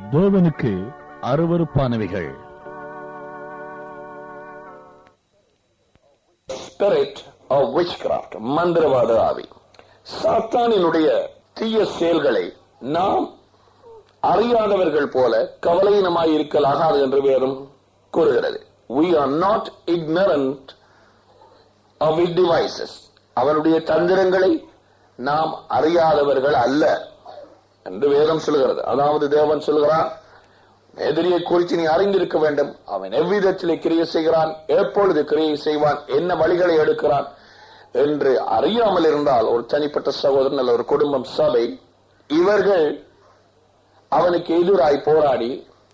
தேவனுக்கு அருவருப்பானவைகள் spirit of witchcraft மந்திரவாத ஆவி சாத்தானினுடைய தீய செயல்களை நாம் அறியாதவர்கள் போல கவலையினமாய் இருக்கலாகாது என்று வேறும் கூறுகிறது we are not ignorant of his devices அவனுடைய தந்திரங்களை நாம் அறியாதவர்கள் அல்ல என்று வேதம் சொல்கிறது அதாவது தேவன் சொல்கிறான் எதிரியை குறித்து நீ அறிந்திருக்க வேண்டும் அவன் எவ்விதத்திலே கிரியை செய்கிறான் எப்பொழுது கிரியை செய்வான் என்ன வழிகளை எடுக்கிறான் என்று அறியாமல் இருந்தால் ஒரு தனிப்பட்ட சகோதரன் அல்ல ஒரு குடும்பம் சபை இவர்கள் அவனுக்கு எதிராய் போராடி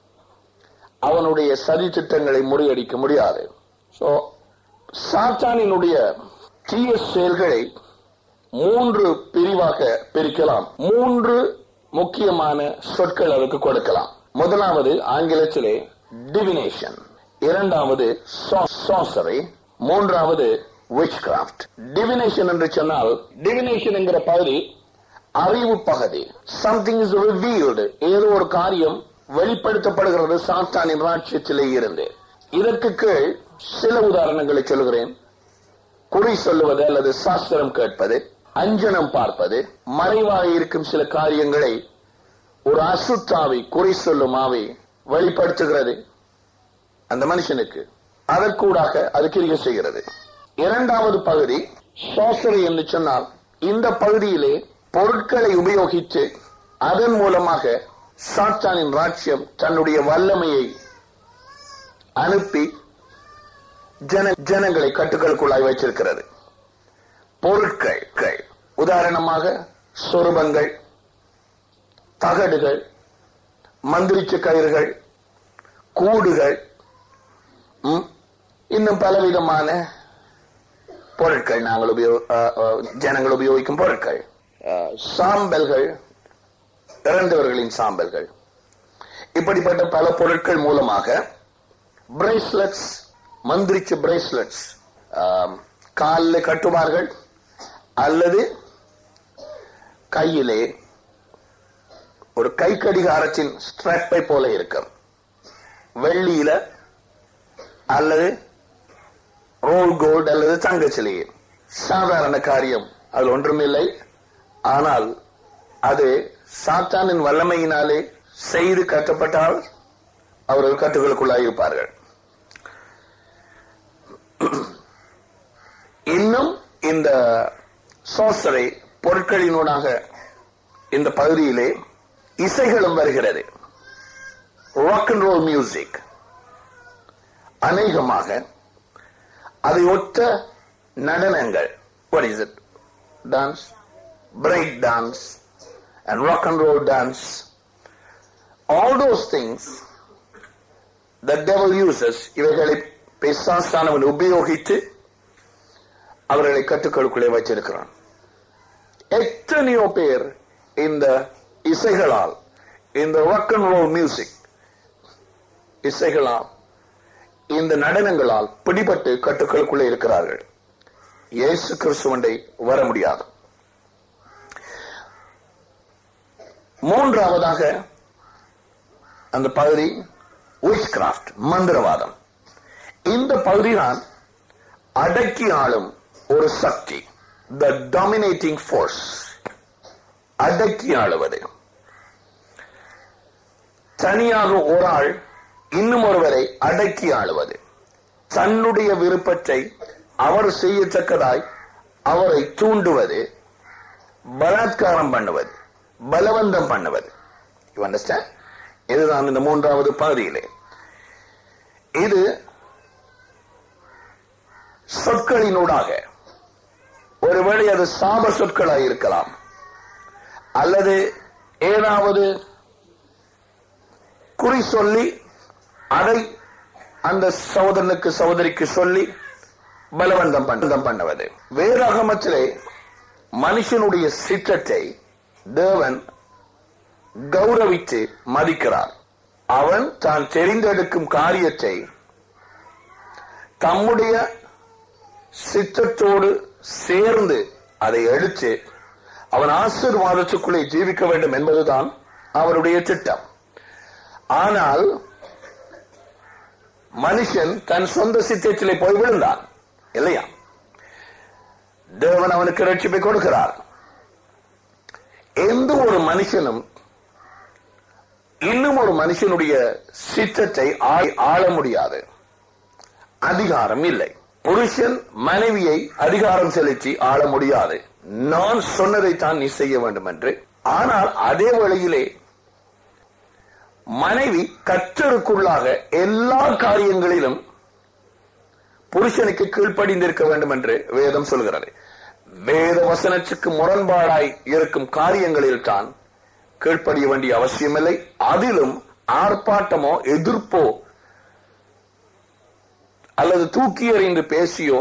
அவனுடைய சதி திட்டங்களை முறியடிக்க முடியாது சோ சாத்தானினுடைய தீய செயல்களை மூன்று பிரிவாக பிரிக்கலாம் மூன்று முக்கியமான சொற்கள் அதற்கு கொடுக்கலாம் முதலாவது ஆங்கிலத்திலே டிவினேஷன் இரண்டாவது சாசரி மூன்றாவது witchcraft டிவினேஷன் என்று சொன்னால் டிவினேஷன் என்கிற பகுதி அறிவு பகுதி சம்திங் இஸ் ரிவீல்டு ஏதோ ஒரு காரியம் வெளிப்படுத்தப்படுகிறது சாத்தானின் ராட்சியத்திலே இருந்து இதற்கு கீழ் சில உதாரணங்களை சொல்கிறேன் குறி சொல்லுவது அல்லது சாஸ்திரம் கேட்பது அஞ்சனம் பார்ப்பது மறைவாக இருக்கும் சில காரியங்களை ஒரு அசுத்தாவி குறி சொல்லும் ஆவி வெளிப்படுத்துகிறது அந்த மனுஷனுக்கு அதற்கூடாக அது கிரியை செய்கிறது இரண்டாவது பகுதி சோசரி என்று சொன்னால் இந்த பகுதியிலே பொருட்களை உபயோகித்து அதன் மூலமாக சாத்தானின் ராட்சியம் தன்னுடைய வல்லமையை அனுப்பி ஜன ஜனங்களை கட்டுக்களுக்குள்ளாய் வைத்திருக்கிறது பொருட்கள் உதாரணமாக சொருபங்கள் தகடுகள் மந்திரிச்ச கயிறுகள் கூடுகள் ம், இன்னும் பலவிதமான பொருட்கள் நாங்கள் உபயோ அஹ், அஹ், ஜனங்கள் உபயோகிக்கும் பொருட்கள் அஹ், சாம்பல்கள் இறந்தவர்களின் சாம்பல்கள் இப்படிப்பட்ட பல பொருட்கள் மூலமாக பிரேஸ்லெட்ஸ் மந்திரிச்ச பிரேஸ்லெட்ஸ் காலில் கட்டுவார்கள் அல்லது கையிலே ஒரு கை கடிகாரத்தின் ஸ்ட்ராப்பை போல இருக்கும் வெள்ளியில அல்லது ரோல் கோல்டு அல்லது தங்கச்சிலையே சாதாரண காரியம் அது ஒன்றுமில்லை ஆனால் அது சாத்தானின் வல்லமையினாலே செய்து கட்டப்பட்டால் அவர்கள் கட்டுகளுக்குள்ளாக இருப்பார்கள் இன்னும் இந்த சோசரை பொருட்களினூடாக இந்த பகுதியிலே இசைகளும் வருகிறது ராக் அண்ட் ரோல் மியூசிக் அநேகமாக அதை ஒத்த நடனங்கள் what is it dance break dance and rock and roll dance all those things the devil uses இவைகளை பிசாசானவன் உபயோகித்து அவர்களை கட்டுக்களுக்குள்ளே வச்சிருக்கிறான் எத்தனையோ பேர் இந்த இசைகளால் இந்த rock and roll மியூசிக் இசைகளால் இந்த நடனங்களால் பிடிபட்டு கட்டுக்களுக்குள்ளே இருக்கிறார்கள் இயேசு கிறிஸ்துவண்டை வர முடியாது மூன்றாவதாக அந்த பகுதி witchcraft மந்திரவாதம் இந்த பகுதிதான் அடக்கி ஆளும் ஒரு சக்தி த டாமினேட்டிங் ஃபோர்ஸ் அடக்கி ஆளுவது தனியாக ஒரு ஆள் இன்னும் ஒருவரை அடக்கி ஆளுவது தன்னுடைய விருப்பத்தை அவர் செய்யத்தக்கதாய் அவரை தூண்டுவது பலாத்காரம் பண்ணுவது பலவந்தம் பண்ணுவது யூ அண்டர்ஸ்டாண்ட் இதுதான் இந்த மூன்றாவது பகுதியிலே இது சொற்களினூடாக ஒருவேளை அது சாப சொற்களாக இருக்கலாம் அல்லது ஏதாவது குறி சொல்லி அதை அந்த சகோதரனுக்கு சகோதரிக்கு சொல்லி பலவந்தம் பந்தம் பண்ணுவது வேதாகமத்திலே மனுஷனுடைய சிற்றத்தை தேவன் கௌரவித்து மதிக்கிறார் அவன் தான் தெரிந்தெடுக்கும் காரியத்தை தம்முடைய சித்தத்தோடு சேர்ந்து அதை எடுத்து அவன் ஆசீர்வாதத்துக்குள்ளே ஜீவிக்க வேண்டும் என்பதுதான் அவருடைய திட்டம் ஆனால் மனுஷன் தன் சொந்த சித்தத்திலே போய் விழுந்தான் இல்லையா தேவன் அவனுக்கு ரட்சிப்பை கொடுக்கிறார் எந்த ஒரு மனுஷனும் இன்னும் ஒரு மனுஷனுடைய சித்தத்தை ஆ- ஆள முடியாது அதிகாரம் இல்லை புருஷன் மனைவியை அதிகாரம் செலுத்தி ஆள முடியாது நான் சொன்னதைத்தான் நீ செய்ய வேண்டும் என்று ஆனால் அதே வேளையிலே மனைவி கற்றருக்குள்ளாக எல்லா காரியங்களிலும் புருஷனுக்கு கீழ்ப்படிந்திருக்க வேண்டும் என்று வேதம் சொல்கிறது வேத வசனத்துக்கு முரண்பாடாய் இருக்கும் காரியங்களில் தான் கீழ்ப்படிய வேண்டிய அவசியமில்லை அதிலும் ஆர்ப்பாட்டமோ எதிர்ப்போ அல்லது தூக்கி எறிந்து பேசியோ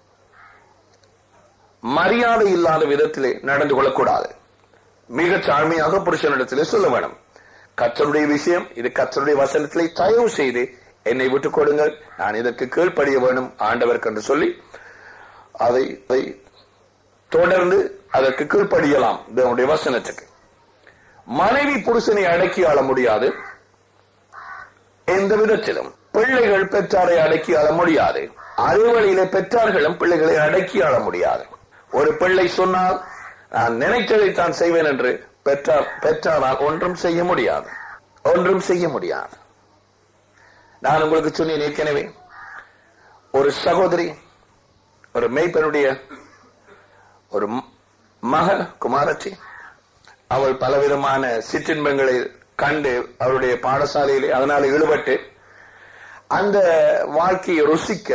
மரியாதை இல்லாத விதத்திலே நடந்து கொள்ளக்கூடாது மிக தாழ்மையாக புருஷனிடத்திலே சொல்ல வேண்டும் கத்தருடைய விஷயம் இது கத்தருடைய வசனத்திலே தயவு செய்து என்னை விட்டுக் கொடுங்கள் நான் இதற்கு கீழ்ப்படிய வேண்டும் ஆண்டவருக்கு என்று சொல்லி அதை அதை தொடர்ந்து அதற்கு கீழ்ப்படியலாம் தேவனுடைய வசனத்துக்கு மனைவி புருஷனை அடக்கி ஆள முடியாது எந்த விதத்திலும் பிள்ளைகள் பெற்றாரை அடக்கி ஆள முடியாது அதே வழியிலே பெற்றார்களும் பிள்ளைகளை அடக்கி ஆள முடியாது ஒரு பிள்ளை சொன்னால் நான் நினைத்ததை தான் செய்வேன் என்று பெற்றார் பெற்றாரால் ஒன்றும் செய்ய முடியாது ஒன்றும் செய்ய முடியாது நான் உங்களுக்கு சொன்னேன் ஏற்கனவே ஒரு சகோதரி ஒரு மெய்ப்பனுடைய ஒரு ம- மகள் குமாரச்சி அவள் பலவிதமான சிற்றின்பங்களை கண்டு அவருடைய பாடசாலையிலே அதனால ஈடுபட்டு அந்த வாழ்க்கையை ருசிக்க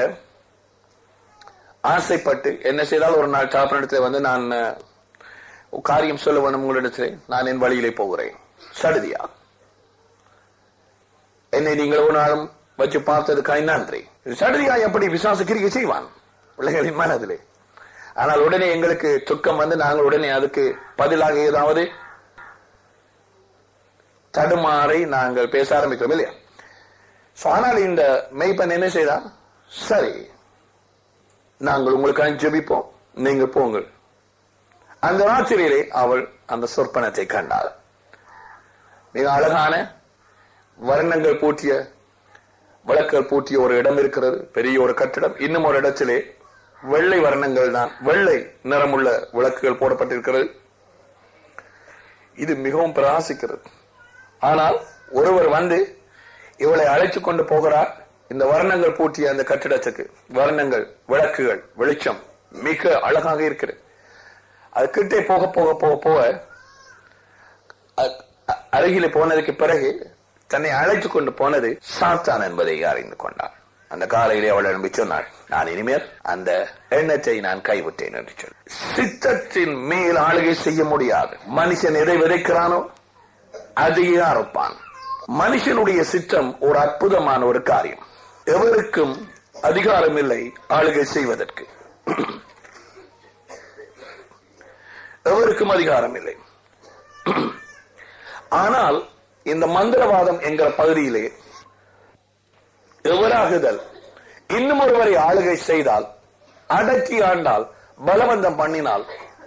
ஆசைப்பட்டு என்ன செய்தால் ஒரு நாள் சாப்பிடத்தில் வந்து நான் அஹ், காரியம் சொல்ல வேணும் உங்களிடத்திலே நான் என் வழியிலே போகிறேன் சடுதியா என்னை நீங்கள் ஒரு நாளும் வச்சு பார்த்ததுக்காய் நன்றி சடுதியா எப்படி விசுவாச கிரிக்கை செய்வான் பிள்ளைகளின் மனதிலே ஆனால் உடனே எங்களுக்கு துக்கம் வந்து நாங்கள் உடனே அதுக்கு பதிலாக ஏதாவது தடுமாறி நாங்கள் பேச ஆரம்பிக்கிறோம் இல்லையா So, ஆனால் இந்த மெய்ப்பன் என்ன செய்தார் சரி நாங்கள் உங்களுக்காக ஜெபிப்போம் நீங்க போங்கள் அந்த ராத்திரியிலே அவள் அந்த சொற்பனத்தை கண்டாள் மிக அழகான வர்ணங்கள் பூட்டிய விளக்குகள் பூட்டிய ஒரு இடம் இருக்கிறது பெரிய ஒரு கட்டிடம் இன்னும் ஒரு இடத்திலே வெள்ளை வர்ணங்கள் தான் வெள்ளை நிறமுள்ள விளக்குகள் போடப்பட்டிருக்கிறது இது மிகவும் பிரகாசிக்கிறது ஆனால் ஒருவர் வந்து இவளை அழைத்து கொண்டு போகிறார் இந்த வர்ணங்கள் பூட்டிய அந்த கட்டிடத்துக்கு வர்ணங்கள் விளக்குகள் வெளிச்சம் மிக அழகாக இருக்கிறது அது கிட்டே போக போக போக போக அ- அ- அருகிலே போனதுக்கு பிறகு தன்னை அழைத்து கொண்டு போனது சாத்தான் என்பதை அறிந்து கொண்டார் அந்த காலையிலே அவள் எழும்பி சொன்னாள் நான் இனிமேல் அந்த எண்ணத்தை நான் கைவிட்டேன் என்று சொல்லி சித்தத்தின் மேல் ஆளுகை செய்ய முடியாது மனுஷன் எதை விதைக்கிறானோ அதையே அறுப்பான் மனுஷனுடைய சித்தம் ஒரு அற்புதமான ஒரு காரியம் எவருக்கும் அதிகாரம் இல்லை ஆளுகை செய்வதற்கு எவருக்கும் அதிகாரம் இல்லை ஆனால் இந்த மந்திரவாதம் என்கிற பகுதியிலே எவராகுதல் இன்னும் ஒருவரை ஆளுகை செய்தால் அடக்கி ஆண்டால் பலவந்தம் பண்ணினால்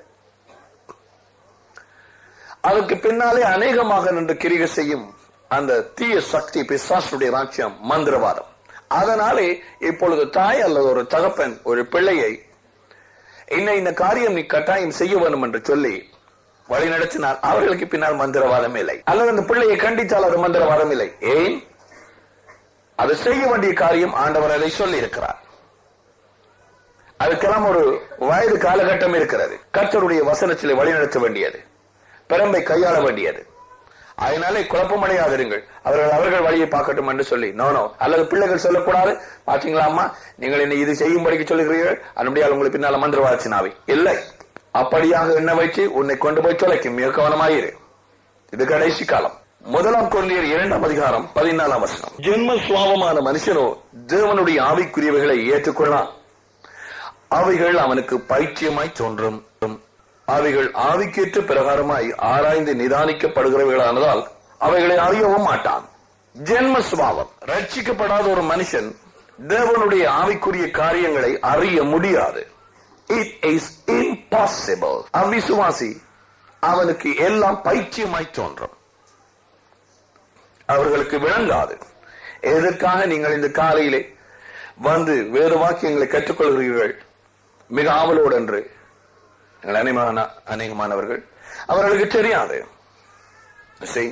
அதற்கு பின்னாலே அநேகமாக நின்று கிரிகை செய்யும் அந்த தீய சக்தி பிசாசுடைய ராஜ்யம் மந்திரவாதம் அதனாலே இப்பொழுது தாய் அல்லது ஒரு தகப்பன் ஒரு பிள்ளையை இன்ன இந்த காரியம் நீ கட்டாயம் செய்ய வேண்டும் என்று சொல்லி வழி நடத்தினால் அவர்களுக்கு பின்னால் மந்திரவாதம் இல்லை அல்லது அந்த பிள்ளையை கண்டித்தால் அது மந்திரவாதம் இல்லை ஏன் அது செய்ய வேண்டிய காரியம் ஆண்டவர் அதை சொல்லி இருக்கிறார் அதுக்கெல்லாம் ஒரு வயது காலகட்டம் இருக்கிறது கர்த்தருடைய வசனத்திலே வழிநடத்த வேண்டியது பெரம்பை கையாள வேண்டியது அதனாலே குழப்பமடையாதிருங்கள் அவர்கள் அவர்கள் வழியை பார்க்கட்டும் என்று சொல்லி நோனோ அல்லது பிள்ளைகள் சொல்லக்கூடாது பாத்தீங்களா அம்மா நீங்கள் என்னை இது செய்யும்படிக்கு சொல்லுகிறீர்கள் அதனுடைய உங்களுக்கு பின்னால மந்திரவாச்சினாவை இல்லை அப்படியாக எண்ண வைத்து உன்னை கொண்டு போய் தொலைக்கும் மிக கவனமாயிரு இது கடைசி காலம் முதலாம் கொள்ளியர் இரண்டாம் அதிகாரம் பதினாலாம் வசனம் ஜென்ம சுவாபமான மனுஷனோ தேவனுடைய ஆவிக்குரியவைகளை ஏற்றுக்கொள்ளலாம் அவைகள் அவனுக்கு பைத்தியமாய் தோன்றும் அவைகள் ஆவிக்கேற்ற பிரகாரமாய் ஆராய்ந்து நிதானிக்கப்படுகிறவைகளானதால் அவைகளை அறியவும் மாட்டான் ஜென்ம சுபாவம் ரட்சிக்கப்படாத ஒரு மனுஷன் தேவனுடைய ஆவிக்குரிய காரியங்களை அறிய முடியாது இட் இஸ் இம்பாசிபிள் அவ்விசுவாசி அவனுக்கு எல்லாம் பைத்தியமாய் தோன்றும் அவர்களுக்கு விளங்காது எதற்காக நீங்கள் இந்த காலையிலே வந்து வேறு வாக்கியங்களை கற்றுக்கொள்கிறீர்கள் மிக ஆவலோடு என்று எங்கள் அநேகமான அநேகமானவர்கள் அவர்களுக்கு தெரியாது See?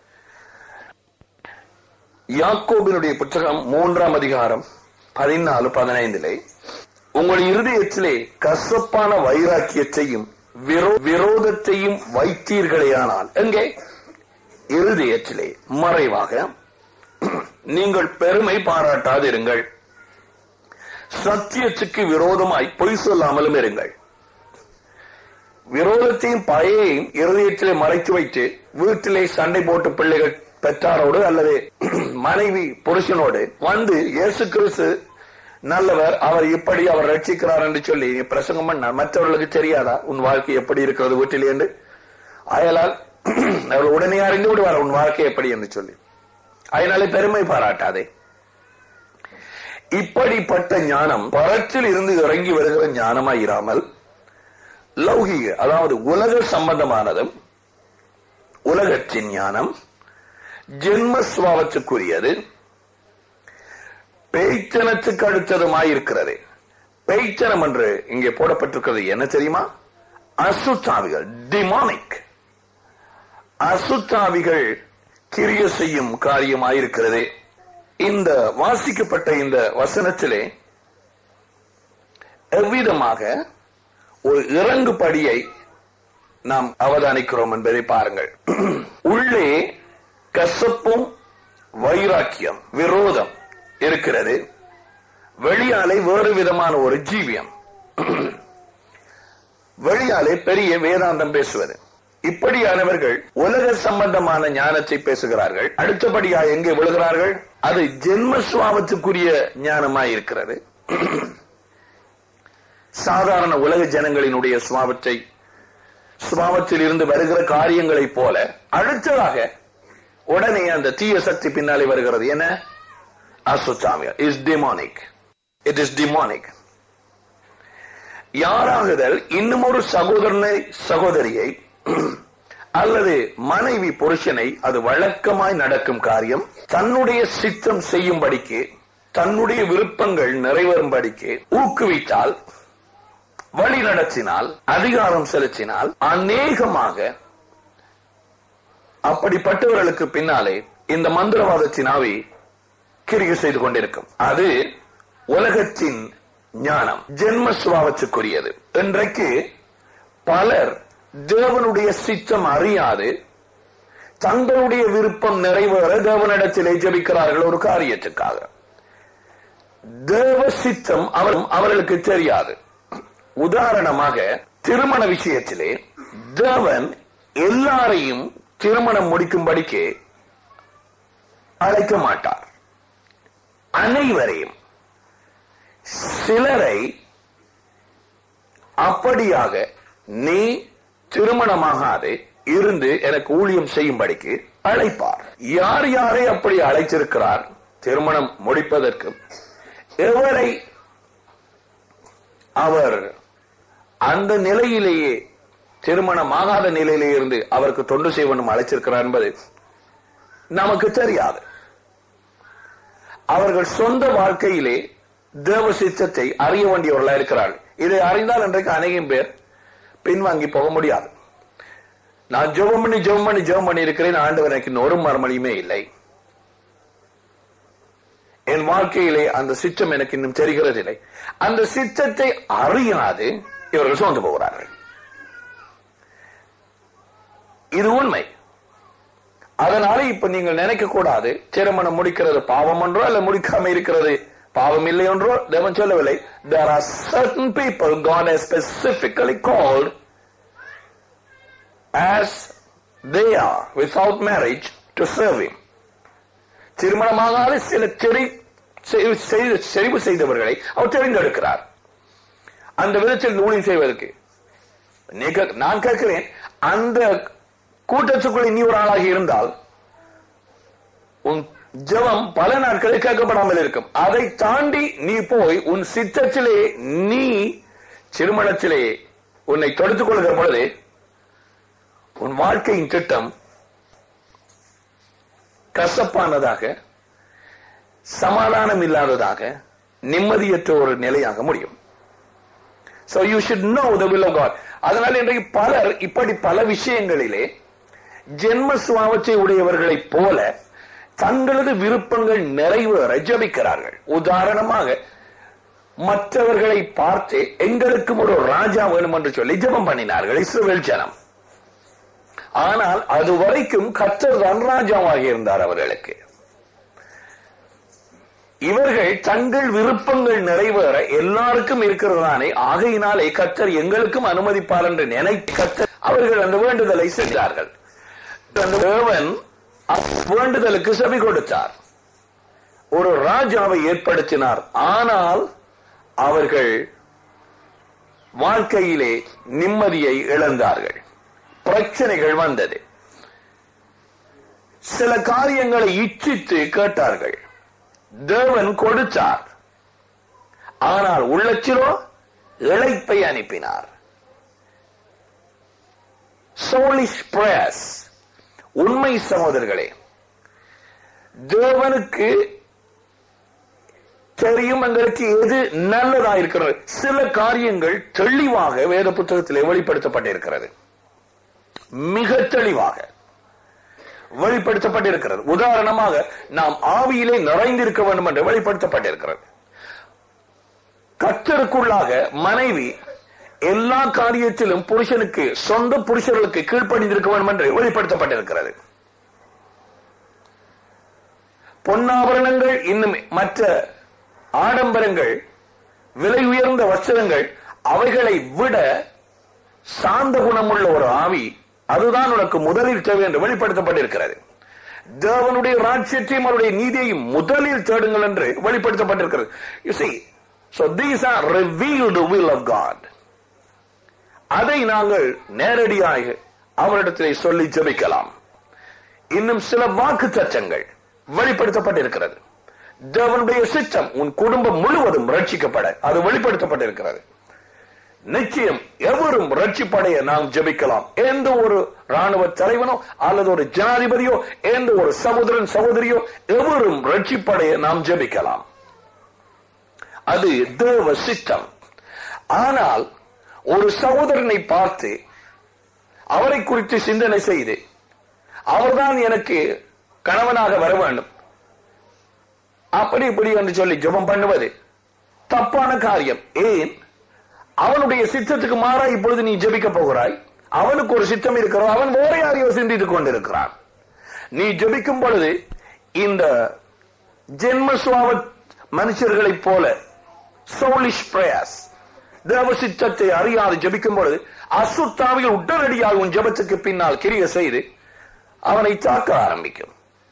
யாக்கோபினுடைய புத்தகம் மூன்றாம் அதிகாரம் பதினாலு பதினைந்திலே உங்கள் இருதயத்திலே கசப்பான வைராக்கியத்தையும் விரோ- விரோதத்தையும் வைத்தீர்களேயானால் எங்கே இருதயத்திலே மறைவாக நீங்கள் பெருமை பாராட்டாதிருங்கள் சத்தியத்துக்கு விரோதமாய் பொய் சொல்லாமலும் இருங்கள் விரோதத்தையும் பயையும் இருதயத்திலே மறைத்து வைத்து வீட்டிலே சண்டை போட்டு பிள்ளைகள் பெற்றாரோடு அல்லது மனைவி புருஷனோடு வந்து இயேசு கிறிஸ்து நல்லவர் அவர் இப்படி அவர் ரட்சிக்கிறார் என்று சொல்லி நீ பிரசங்கம் பண்ண மற்றவர்களுக்கு தெரியாதா உன் வாழ்க்கை எப்படி இருக்கிறது வீட்டில் என்று அயலால் அவர் உடனே அறிந்து விடுவார் உன் வாழ்க்கை எப்படி என்று சொல்லி அதனாலே பெருமை பாராட்டாதே இப்படிப்பட்ட ஞானம் பரத்தில் இருந்து இறங்கி வருகிற ஞானமாய் இராமல் லௌகிக அதாவது உலக சம்பந்தமானதும் உலகத்தின் ஞானம் ஜென்ம சுவாவத்துக்குரியது பேய்ச்சனத்துக்கு அடுத்ததுமாயிருக்கிறது பேய்ச்சனம் என்று இங்கே போடப்பட்டிருக்கிறது என்ன தெரியுமா அசுத்தாவிகள் டிமானிக் அசுத்தாவிகள் கிரிய செய்யும் காரியமாயிருக்கிறது இந்த வாசிக்கப்பட்ட இந்த வசனத்திலே எவ்விதமாக ஒரு இறங்கு படியை நாம் அவதானிக்கிறோம் என்பதை பாருங்கள் உள்ளே கசப்பும் வைராக்கியம் விரோதம் இருக்கிறது வெளியாலே வேறு விதமான ஒரு ஜீவியம் வெளியாலே பெரிய வேதாந்தம் பேசுவது இப்படியானவர்கள் உலக சம்பந்தமான ஞானத்தை பேசுகிறார்கள் அடுத்தபடியா எங்கே விழுகிறார்கள் அது ஜென்ம சுவாபத்துக்குரிய ஞானமாய் இருக்கிறது சாதாரண உலக ஜனங்களினுடைய சுவாபத்தை சுபாவத்தில் இருந்து வருகிற காரியங்களைப் போல அடுத்ததாக உடனே அந்த தீய சக்தி பின்னாலே வருகிறது என்ன அசுத்தாமியல் is demonic it is demonic யாராகுதல் இன்னும் ஒரு சகோதரனை சகோதரியை அல்லது மனைவி புருஷனை அது வழக்கமாய் நடக்கும் காரியம் தன்னுடைய சித்தம் செய்யும்படிக்கு தன்னுடைய விருப்பங்கள் நிறைவேறும்படிக்கு ஊக்குவித்தால் வழி நடத்தினால் அதிகாரம் செலுத்தினால் அநேகமாக அப்படிப்பட்டவர்களுக்கு பின்னாலே இந்த மந்திரவாதத்தின் ஆவி கிரியை செய்து கொண்டிருக்கும் அது உலகத்தின் ஞானம் ஜென்ம சுபாவத்துக்குரியது இன்றைக்கு பலர் தேவனுடைய சித்தம் அறியாது தங்களுடைய விருப்பம் நிறைவேற தேவனிடத்திலே ஜெபிக்கிறார்கள் ஒரு காரியத்துக்காக தேவ சித்தம் அவர் அவர்களுக்கு தெரியாது உதாரணமாக திருமண விஷயத்திலே தேவன் எல்லாரையும் திருமணம் முடிக்கும்படிக்கு அழைக்க மாட்டார் அனைவரையும் சிலரை அப்படியாக நீ திருமணமாகாது இருந்து எனக்கு ஊழியம் செய்யும்படிக்கு அழைப்பார் யார் யாரை அப்படி அழைத்திருக்கிறார் திருமணம் முடிப்பதற்கு எவரை அவர் அந்த நிலையிலேயே திருமணமாகாத நிலையிலே இருந்து அவருக்கு தொண்டு செய்வனும் அழைச்சிருக்கிறார் என்பது நமக்கு தெரியாது அவர்கள் சொந்த வாழ்க்கையிலே தேவ சித்தத்தை அறிய வேண்டியவர்களா இருக்கிறார்கள் இதை அறிந்தால் இன்றைக்கு அநேகம் பேர் பின்வாங்கி போக முடியாது நான் ஜெபம் பண்ணி ஜெபம் பண்ணி ஜெபம் பண்ணி இருக்கிறேன் ஆண்டவர் எனக்கு இன்னும் ஒரு மறுமொழியுமே இல்லை என் வாழ்க்கையிலே அந்த சித்தம் எனக்கு இன்னும் தெரிகிறதில்லை அந்த சித்தத்தை அறியாது இவர்கள் சோர்ந்து போகிறார்கள் இது உண்மை அதனால இப்ப நீங்கள் நினைக்க கூடாது திருமணம் முடிக்கிறது பாவம் என்றோ அல்ல முடிக்காம இருக்கிறது பாவம் இல்லை என்றோ தேவன் சொல்லவில்லை there are certain people God has specifically called as they are without marriage to serve him திருமணமாகாத சில செறி செய்- செய்து- செறிவு செய்தவர்களை அவர் தெரிந்தெடுக்கிறார் அந்த விதத்தில் ஊழியம் செய்வதற்கு நீ கேக்க- நான் கேட்கிறேன் அந்த கூட்டத்துக்குள் நீ ஒரு ஆளாகி இருந்தால் உன் ஜெபம் பல நாட்களில் கேட்கப்படாமல் இருக்கும் அதை தாண்டி நீ போய் உன் சித்தத்திலே நீ திருமணத்திலே உன்னை தொடுத்துக் கொள்கிற பொழுது உன் வாழ்க்கையின் திட்டம் கசப்பானதாக சமாதானம் இல்லாததாக நிம்மதியற்ற ஒரு நிலையாக முடியும் So you should know the will of God. அதனால் இன்றைக்கு பலர் இப்படி பல விஷயங்களிலே ஜென்ம சுவாவத்தை உடையவர்களைப் போல தங்களது விருப்பங்கள் நிறைவேற ஜபிக்கிறார்கள் உதாரணமாக மற்றவர்களை பார்த்து எங்களுக்கும் ஒரு ராஜா வேணும் என்று சொல்லி ஜெபம் பண்ணினார்கள் இஸ்ரவேல் ஜனம் ஆனால் அது வரைக்கும் கத்தர் தான் ராஜாவாக இருந்தார் அவர்களுக்கு இவர்கள் தங்கள் விருப்பங்கள் நிறைவேற எல்லாருக்கும் இருக்கிறதானே ஆகையினாலே கத்தர் எங்களுக்கும் அனுமதிப்பார் என்று நினைத்து கத்தர் அவர்கள் அந்த வேண்டுதலை சென்றார்கள் அந்த தேவன் வேண்டுதலுக்கு செவி கொடுத்தார் ஒரு ராஜாவை ஏற்படுத்தினார் ஆனால் அவர்கள் வாழ்க்கையிலே நிம்மதியை இழந்தார்கள் பிரச்சனைகள் வந்தது சில காரியங்களை இச்சித்து கேட்டார்கள் தேவன் கொடுத்தார் ஆனால் உள்ளச்சிலோ இழைப்பை அனுப்பினார் சோலிஷ் பிரேஸ் உண்மை சகோதரர்களே தேவனுக்கு தெரியும் எங்களுக்கு எது நல்லதா இருக்கிறது சில காரியங்கள் தெளிவாக வேத புத்தகத்திலே வெளிப்படுத்தப்பட்டிருக்கிறது மிக தெளிவாக வெளிப்படுத்தப்பட்டிருக்கிறது உதாரணமாக நாம் ஆவியிலே நிறைந்திருக்க வேண்டும் என்று வெளிப்படுத்தப்பட்டிருக்கிறது கத்தருக்குள்ளாக மனைவி எல்லா காரியத்திலும் புருஷனுக்கு சொந்த புருஷர்களுக்கு கீழ்ப்படிந்திருக்க வேண்டும் என்று வெளிப்படுத்தப்பட்டிருக்கிறது பொன்னாபரணங்கள் இன்னும் மற்ற ஆடம்பரங்கள் விலை உயர்ந்த வஸ்திரங்கள் அவைகளை விட சாந்த குணமுள்ள ஒரு ஆவி அதுதான் உனக்கு முதலில் தேவை என்று வெளிப்படுத்தப்பட்டிருக்கிறது தேவனுடைய ராட்சியத்தையும் அவருடைய நீதியையும் முதலில் தேடுங்கள் என்று வெளிப்படுத்தப்பட்டிருக்கிறது You see, so these are revealed will of God. அதை நாங்கள் நேரடியாக அவரிடத்திலே சொல்லி ஜெபிக்கலாம் இன்னும் சில வாக்கு தச்சங்கள் வெளிப்படுத்தப்பட்டிருக்கிறது தேவனுடைய சித்தம் உன் குடும்பம் முழுவதும் ரட்சிக்கப்பட அது வெளிப்படுத்தப்பட்டிருக்கிறது நிச்சயம் எவரும் ரட்சிப்படைய நாம் ஜெபிக்கலாம் எந்த ஒரு ராணுவ தலைவனோ அல்லது ஒரு ஜனாதிபதியோ எந்த ஒரு சகோதரன் சகோதரியோ எவரும் ரட்சிப்படைய நாம் ஜெபிக்கலாம் அது தேவ சித்தம் ஆனால் ஒரு சகோதரனை பார்த்து அவரை குறித்து சிந்தனை செய்து அவர்தான் எனக்கு கணவனாக வர வேண்டும் அப்படி இப்படி என்று சொல்லி ஜெபம் பண்ணுவது தப்பான காரியம் ஏன் அவனுடைய சித்தத்துக்கு மாறா இப்பொழுது நீ ஜெபிக்க போகிறாய் அவனுக்கு ஒரு சித்தம் இருக்கிறோம் அவன் வேற யாரையோ சிந்தித்துக் கொண்டிருக்கிறான் நீ ஜெபிக்கும் பொழுது இந்த ஜென்மஸ்வாவ மனுஷர்களைப் போல சோலிஷ் பிரயாஸ் தேவ சித்தத்தை அறியாது ஜெபிக்கும் பொழுது அசுத்தாவிகள் உடனடியாக உன் ஜெபத்துக்கு பின்னால் கிரிய செய்து அவனை தாக்க ஆரம்பிக்கும்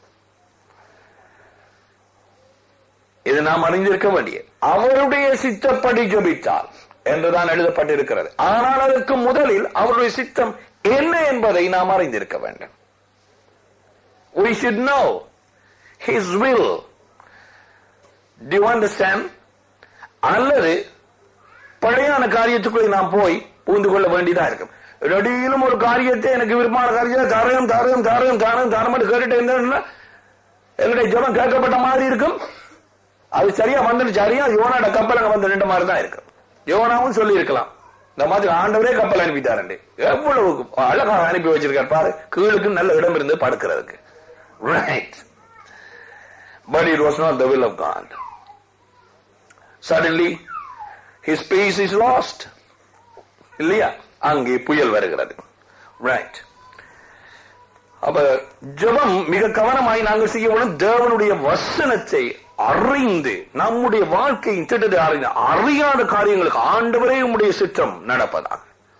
இது நாம் அறிந்திருக்க வேண்டிய அவருடைய சித்தப்படி ஜெபித்தார் என்றுதான் எழுதப்பட்டிருக்கிறது ஆனால் அதற்கு முதலில் அவருடைய சித்தம் என்ன என்பதை நாம் அறிந்திருக்க வேண்டும் we should know his will do you understand அல்லது பழையான காரியத்துக்குள்ளே நாம் போய் பூந்து கொள்ள வேண்டியதா இருக்கும் ரெடியிலும் ஒரு காரியத்தை எனக்கு விருப்பமான காரியத்தை தாரையும் தாரையும் தாரையும் தாரையும் தாரம் கேட்டுட்டு இருந்தா எங்களுடைய ஜபம் கேட்கப்பட்ட மாதிரி இருக்கும் அது சரியா வந்துட்டு சரியா யோனாட கப்பல் அங்க வந்து ரெண்டு மாதிரி தான் இருக்கு யோனாவும் சொல்லி இருக்கலாம் இந்த மாதிரி ஆண்டவரே கப்பல் அனுப்பிட்டாரு எவ்வளவு அழகா அனுப்பி வச்சிருக்காரு பாரு கீழுக்கு நல்ல இடம் இருந்து படுக்கிறதுக்கு right but it was not the will of God suddenly his peace is lost இல்லையா அங்கே புயல் வருகிறது ரைட் அப்ப ஜெபம் மிக கவனமாய் நாங்கள் செய்ய வேண்டும் தேவனுடைய வசனத்தை அறிந்து நம்முடைய வாழ்க்கையின் திட்டத்தை அறிந்து அறியாத காரியங்களுக்கு ஆண்டவரே உம்முடைய சித்தம் நடப்பதாக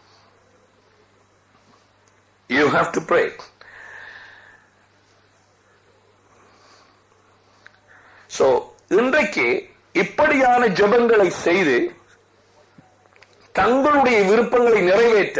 you have to pray so இன்றைக்கு இப்படியான ஜெபங்களை செய்து தங்களுடைய விருப்பங்களை நிறைவேற்ற